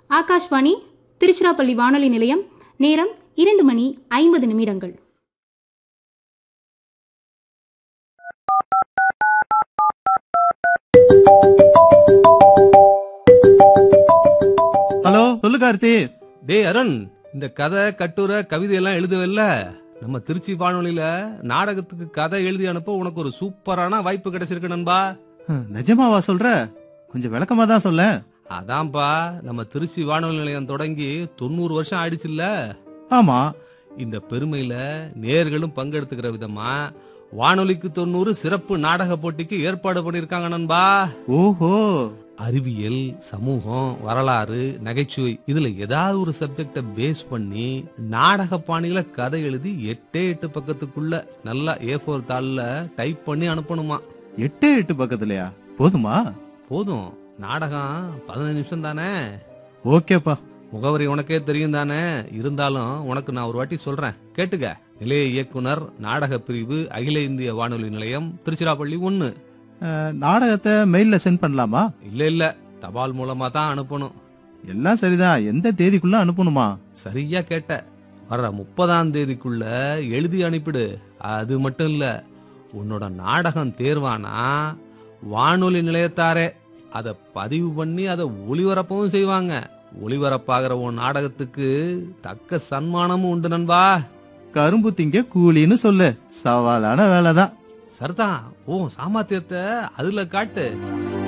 ஆகாஷ்வாணி திருச்சிராப்பள்ளி வானொலி நிலையம் நேரம் இரண்டு மணி ஐம்பது நிமிடங்கள் ஹலோ சொல்லு கார்த்தி டேய் அருண் இந்த கதை கட்டுரை கவிதை எல்லாம் எழுதுவல்ல நம்ம திருச்சி வானொலியில நாடகத்துக்கு கதை எழுதி அனுப்ப உனக்கு ஒரு சூப்பரான வாய்ப்பு கிடைச்சிருக்கு நண்பா ஹம், நிஜமாவா சொல்ற கொஞ்சம் விளக்கமா தான் சொல்ல அதான்பா நம்ம திருச்சி வானொலி நிலையம் தொடங்கி தொண்ணூறு வருஷம் ஆயிடுச்சுல்ல ஆமா இந்த பெருமையில நேர்களும் பங்கெடுத்துக்கிற விதமா வானொலிக்கு தொண்ணூறு சிறப்பு நாடக போட்டிக்கு ஏற்பாடு பண்ணிருக்காங்க நண்பா ஓஹோ அறிவியல் சமூகம் வரலாறு நகைச்சுவை இதுல ஏதாவது ஒரு சப்ஜெக்ட பேஸ் பண்ணி நாடக பாணியில கதை எழுதி எட்டே எட்டு பக்கத்துக்குள்ள நல்லா ஏ ஃபோர் தாளில் டைப் பண்ணி அனுப்பணுமா எட்டு எட்டு பக்கத்துலயா போதுமா போதும் நாடகம் பதினஞ்சு நிமிஷம் தானே ஓகேப்பா முகவரி உனக்கே தெரியும் தானே இருந்தாலும் உனக்கு நான் ஒரு வாட்டி சொல்றேன் கேட்டுக்க நிலைய இயக்குனர் நாடக பிரிவு அகில இந்திய வானொலி நிலையம் திருச்சிராப்பள்ளி ஒன்னு அஹ், நாடகத்தை மெயில்ல சென்ட் பண்ணலாமா இல்ல இல்ல தபால் மூலமா தான் அனுப்பணும் எல்லாம் சரிதான் எந்த தேதிக்குள்ள அனுப்பணுமா சரியா கேட்ட வர்ற முப்பதாம் தேதிக்குள்ள எழுதி அனுப்பிடு அது மட்டும் இல்ல உன்னோட நாடகம் தேர்வானா வானொலி நிலையத்தாரே அதை பதிவு பண்ணி அதை ஒளிபரப்பவும் செய்வாங்க ஒளிபரப்பாகிற உன் நாடகத்துக்கு தக்க சன்மானமும் உண்டு நண்பா கரும்பு திங்க கூலின்னு சொல்லு சவாலான வேலைதான் சரிதான் ஓ சாமர்த்தியத்தை அதுல காட்டு